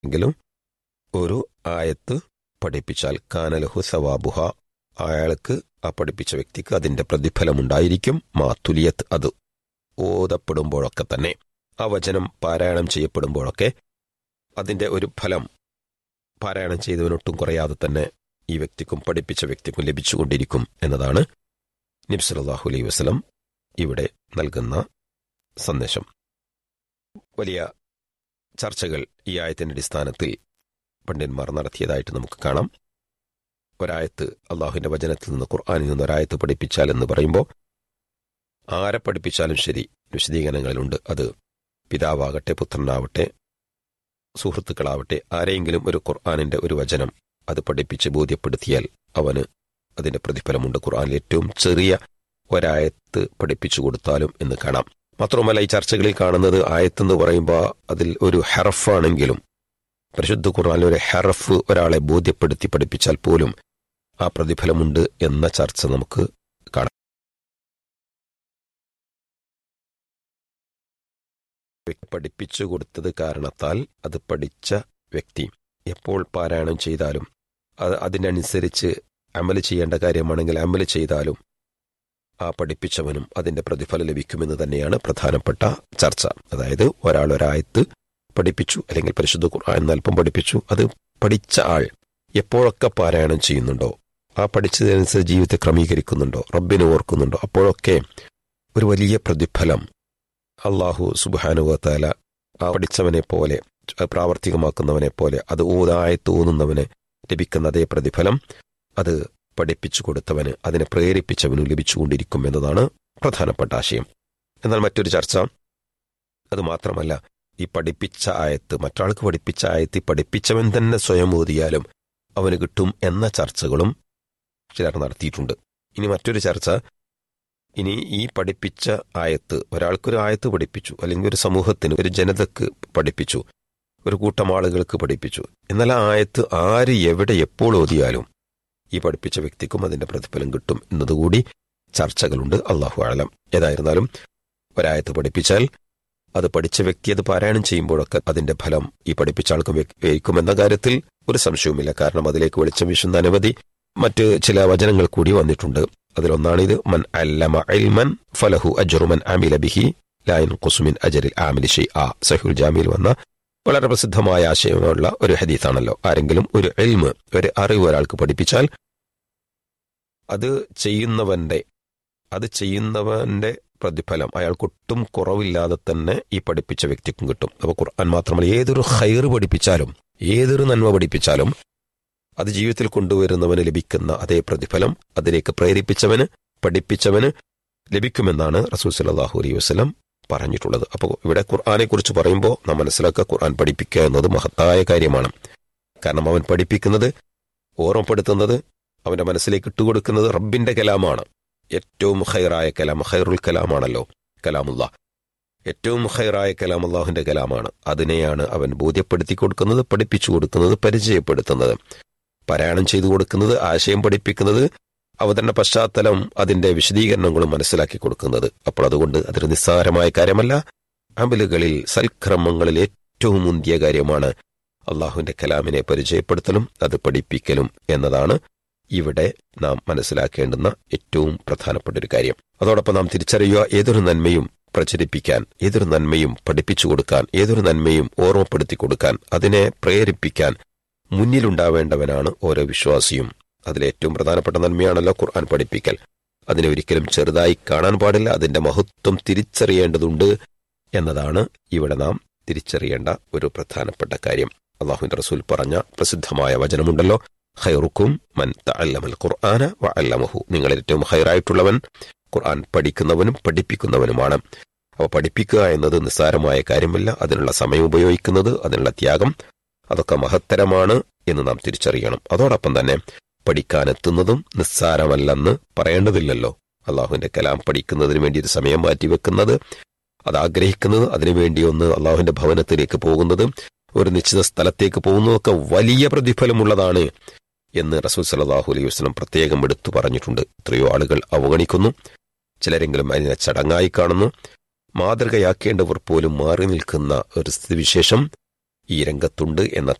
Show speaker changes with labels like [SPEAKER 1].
[SPEAKER 1] എങ്കിലും ഒരു ആയത്ത് പഠിപ്പിച്ചാൽ കാനലഹു സവാബുഹ അയാൾക്ക് ആ പഠിപ്പിച്ച വ്യക്തിക്ക് അതിന്റെ പ്രതിഫലമുണ്ടായിരിക്കും മാതുലിയത്ത് അത് ഓതപ്പെടുമ്പോഴൊക്കെ തന്നെ ആ വചനം പാരായണം ചെയ്യപ്പെടുമ്പോഴൊക്കെ അതിന്റെ ഒരു ഫലം പാരായണം ചെയ്തവനൊട്ടും കുറയാതെ തന്നെ ഈ വ്യക്തിക്കും പഠിപ്പിച്ച വ്യക്തിക്കും ലഭിച്ചുകൊണ്ടിരിക്കും എന്നതാണ് നിബ്സലാഹു അലൈ വസ്ലം ഇവിടെ നൽകുന്ന സന്ദേശം വലിയ ചർച്ചകൾ ഈ ആയത്തിന്റെ അടിസ്ഥാനത്തിൽ പണ്ഡിതന്മാർ നടത്തിയതായിട്ട് നമുക്ക് കാണാം ഒരായത്ത് അള്ളാഹുവിന്റെ വചനത്തിൽ നിന്ന് ഖുർആാനിൽ നിന്ന് ഒരായത്ത് പഠിപ്പിച്ചാൽ എന്ന് പറയുമ്പോൾ ആരെ പഠിപ്പിച്ചാലും ശരി വിശദീകരണങ്ങളിലുണ്ട് അത് പിതാവാകട്ടെ പുത്രനാവട്ടെ സുഹൃത്തുക്കളാവട്ടെ ആരെയെങ്കിലും ഒരു ഖുർആാനിന്റെ ഒരു വചനം അത് പഠിപ്പിച്ച് ബോധ്യപ്പെടുത്തിയാൽ അവന് അതിന്റെ പ്രതിഫലമുണ്ട് ഖുർആാനിൽ ഏറ്റവും ചെറിയ ഒരായത്ത് പഠിപ്പിച്ചു കൊടുത്താലും എന്ന് കാണാം മാത്രമല്ല ഈ ചർച്ചകളിൽ കാണുന്നത് ആയത്തെന്ന് പറയുമ്പോൾ അതിൽ ഒരു ഹെറഫാണെങ്കിലും പരിശുദ്ധ ഖുർആാനിൽ ഒരു ഹെറഫ് ഒരാളെ ബോധ്യപ്പെടുത്തി പഠിപ്പിച്ചാൽ പോലും ആ പ്രതിഫലമുണ്ട് എന്ന ചർച്ച നമുക്ക് കാണാം പഠിപ്പിച്ചു കൊടുത്തത് കാരണത്താൽ അത് പഠിച്ച വ്യക്തി എപ്പോൾ പാരായണം ചെയ്താലും അത് അതിനനുസരിച്ച് അമല് ചെയ്യേണ്ട കാര്യമാണെങ്കിൽ അമല് ചെയ്താലും ആ പഠിപ്പിച്ചവനും അതിന്റെ പ്രതിഫലം ലഭിക്കുമെന്ന് തന്നെയാണ് പ്രധാനപ്പെട്ട ചർച്ച അതായത് ഒരാൾ ഒരായത്ത് പഠിപ്പിച്ചു അല്ലെങ്കിൽ പരിശുദ്ധ ഖുർആൻ അല്പം പഠിപ്പിച്ചു അത് പഠിച്ച ആൾ എപ്പോഴൊക്കെ പാരായണം ചെയ്യുന്നുണ്ടോ ആ പഠിച്ചതനുസരിച്ച് ജീവിതത്തെ ക്രമീകരിക്കുന്നുണ്ടോ റബ്ബിനെ ഓർക്കുന്നുണ്ടോ അപ്പോഴൊക്കെ ഒരു വലിയ പ്രതിഫലം അള്ളാഹു സുബാനുവത്താല ആ പഠിച്ചവനെ പോലെ പ്രാവർത്തികമാക്കുന്നവനെ പോലെ അത് ഊതായത്ത് ഊന്നുന്നവന് ലഭിക്കുന്ന അതേ പ്രതിഫലം അത് പഠിപ്പിച്ചു കൊടുത്തവന് അതിനെ പ്രേരിപ്പിച്ചവനും ലഭിച്ചുകൊണ്ടിരിക്കും എന്നതാണ് പ്രധാനപ്പെട്ട ആശയം എന്നാൽ മറ്റൊരു ചർച്ച അത് മാത്രമല്ല ഈ പഠിപ്പിച്ച ആയത്ത് മറ്റൊരാൾക്ക് പഠിപ്പിച്ച ആയത്ത് പഠിപ്പിച്ചവൻ തന്നെ സ്വയം ഓതിയാലും അവന് കിട്ടും എന്ന ചർച്ചകളും ചിലർ നടത്തിയിട്ടുണ്ട് ഇനി മറ്റൊരു ചർച്ച ഇനി ഈ പഠിപ്പിച്ച ആയത്ത് ഒരാൾക്കൊരു ആയത്ത് പഠിപ്പിച്ചു അല്ലെങ്കിൽ ഒരു സമൂഹത്തിന് ഒരു ജനതക്ക് പഠിപ്പിച്ചു ഒരു കൂട്ടം ആളുകൾക്ക് പഠിപ്പിച്ചു എന്നാൽ ആ ആയത്ത് ആര് എവിടെ എപ്പോൾ ഓതിയാലും ഈ പഠിപ്പിച്ച വ്യക്തിക്കും അതിന്റെ പ്രതിഫലം കിട്ടും എന്നതുകൂടി ചർച്ചകളുണ്ട് അള്ളാഹു ആലം ഏതായിരുന്നാലും ഒരായത്ത് പഠിപ്പിച്ചാൽ അത് പഠിച്ച വ്യക്തി അത് പാരായണം ചെയ്യുമ്പോഴൊക്കെ അതിന്റെ ഫലം ഈ പഠിപ്പിച്ച ആൾക്കും വയ്ക്കുമെന്ന കാര്യത്തിൽ ഒരു സംശയവുമില്ല കാരണം അതിലേക്ക് വെളിച്ചം വീശുന്ന അനവധി മറ്റ് ചില വചനങ്ങൾ കൂടി വന്നിട്ടുണ്ട് അതിലൊന്നാണിത് മൻ അല്ലമ ഇൽമൻ ഫലഹു അജറുമൻ അമില ബിഹി ലായൻ കുസുമിൻ അജറിൽ ആമിലി ഷെയ് ആ സഹുൽ ജാമിയിൽ വന്ന വളരെ പ്രസിദ്ധമായ ആശയമുള്ള ഒരു ഹദീസാണല്ലോ ആരെങ്കിലും ഒരു എൽമ് ഒരു അറിവ് ഒരാൾക്ക് പഠിപ്പിച്ചാൽ അത് ചെയ്യുന്നവന്റെ അത് ചെയ്യുന്നവന്റെ പ്രതിഫലം അയാൾക്കൊട്ടും കുറവില്ലാതെ തന്നെ ഈ പഠിപ്പിച്ച വ്യക്തിക്കും കിട്ടും അപ്പൊ ഖുർആൻ മാത്രമല്ല ഏതൊരു ഹൈർ പഠിപ്പിച്ചാലും ഏതൊരു നന്മ പഠിപ്പിച്ചാലും അത് ജീവിതത്തിൽ കൊണ്ടുവരുന്നവന് ലഭിക്കുന്ന അതേ പ്രതിഫലം അതിലേക്ക് പ്രേരിപ്പിച്ചവന് പഠിപ്പിച്ചവന് ലഭിക്കുമെന്നാണ് റസൂൽ സലാഹു അലൈഹി വസ്ലം പറഞ്ഞിട്ടുള്ളത് അപ്പോൾ ഇവിടെ ഖുർആാനെ കുറിച്ച് പറയുമ്പോൾ നാം മനസ്സിലാക്കുക ഖുർആൻ പഠിപ്പിക്കുക എന്നത് മഹത്തായ കാര്യമാണ് കാരണം അവൻ പഠിപ്പിക്കുന്നത് ഓർമ്മപ്പെടുത്തുന്നത് അവന്റെ മനസ്സിലേക്ക് ഇട്ടുകൊടുക്കുന്നത് റബ്ബിന്റെ കലാമാണ് ഏറ്റവും ഹൈറായ കലാം ഹൈറുൽ കലാമാണല്ലോ കലാമുള്ള ഏറ്റവും ഹൈറായ കലാം അള്ളാഹുവിന്റെ കലാമാണ് അതിനെയാണ് അവൻ ബോധ്യപ്പെടുത്തി കൊടുക്കുന്നത് പഠിപ്പിച്ചു കൊടുക്കുന്നത് പരിചയപ്പെടുത്തുന്നത് പാരായണം ചെയ്തു കൊടുക്കുന്നത് ആശയം പഠിപ്പിക്കുന്നത് അവതരണ പശ്ചാത്തലം അതിന്റെ വിശദീകരണങ്ങളും മനസ്സിലാക്കി കൊടുക്കുന്നത് അപ്പോൾ അതുകൊണ്ട് അതൊരു നിസ്സാരമായ കാര്യമല്ല അമലുകളിൽ സൽക്രമങ്ങളിൽ ഏറ്റവും മുന്തിയ കാര്യമാണ് അള്ളാഹുവിന്റെ കലാമിനെ പരിചയപ്പെടുത്തലും അത് പഠിപ്പിക്കലും എന്നതാണ് ഇവിടെ നാം മനസ്സിലാക്കേണ്ടുന്ന ഏറ്റവും പ്രധാനപ്പെട്ട ഒരു കാര്യം അതോടൊപ്പം നാം തിരിച്ചറിയുക ഏതൊരു നന്മയും പ്രചരിപ്പിക്കാൻ ഏതൊരു നന്മയും പഠിപ്പിച്ചു കൊടുക്കാൻ ഏതൊരു നന്മയും ഓർമ്മപ്പെടുത്തി കൊടുക്കാൻ അതിനെ പ്രേരിപ്പിക്കാൻ മുന്നിലുണ്ടാവേണ്ടവനാണ് ഓരോ വിശ്വാസിയും അതിലേറ്റവും പ്രധാനപ്പെട്ട നന്മയാണല്ലോ ഖുർആൻ പഠിപ്പിക്കൽ അതിനെ ഒരിക്കലും ചെറുതായി കാണാൻ പാടില്ല അതിന്റെ മഹത്വം തിരിച്ചറിയേണ്ടതുണ്ട് എന്നതാണ് ഇവിടെ നാം തിരിച്ചറിയേണ്ട ഒരു പ്രധാനപ്പെട്ട കാര്യം അള്ളാഹുവിന്റെ റസൂൽ പറഞ്ഞ പ്രസിദ്ധമായ വചനമുണ്ടല്ലോ ഹൈറുക്കും മൻ തഅല്ലമൽ ഖുർആന വ അല്ലമഹു നിങ്ങൾ ഏറ്റവും ഹൈറായിട്ടുള്ളവൻ ഖുർആൻ പഠിക്കുന്നവനും പഠിപ്പിക്കുന്നവനുമാണ് അവ പഠിപ്പിക്കുക എന്നത് നിസ്സാരമായ കാര്യമല്ല അതിനുള്ള സമയം ഉപയോഗിക്കുന്നത് അതിനുള്ള ത്യാഗം അതൊക്കെ മഹത്തരമാണ് എന്ന് നാം തിരിച്ചറിയണം അതോടൊപ്പം തന്നെ പഠിക്കാനെത്തുന്നതും നിസ്സാരമല്ലെന്ന് പറയേണ്ടതില്ലല്ലോ അള്ളാഹുവിന്റെ കലാം പഠിക്കുന്നതിന് വേണ്ടി ഒരു സമയം മാറ്റിവെക്കുന്നത് അത് ആഗ്രഹിക്കുന്നത് അതിനുവേണ്ടി ഒന്ന് അള്ളാഹുവിന്റെ ഭവനത്തിലേക്ക് പോകുന്നത് ഒരു നിശ്ചിത സ്ഥലത്തേക്ക് പോകുന്നതൊക്കെ വലിയ പ്രതിഫലമുള്ളതാണ് എന്ന് റസൂൽ സലാഹു അലൈഹി വസ്ലം പ്രത്യേകം എടുത്തു പറഞ്ഞിട്ടുണ്ട് എത്രയോ ആളുകൾ അവഗണിക്കുന്നു ചിലരെങ്കിലും അതിനെ ചടങ്ങായി കാണുന്നു മാതൃകയാക്കേണ്ടവർ പോലും മാറി നിൽക്കുന്ന ഒരു സ്ഥിതിവിശേഷം ഈ രംഗത്തുണ്ട് എന്ന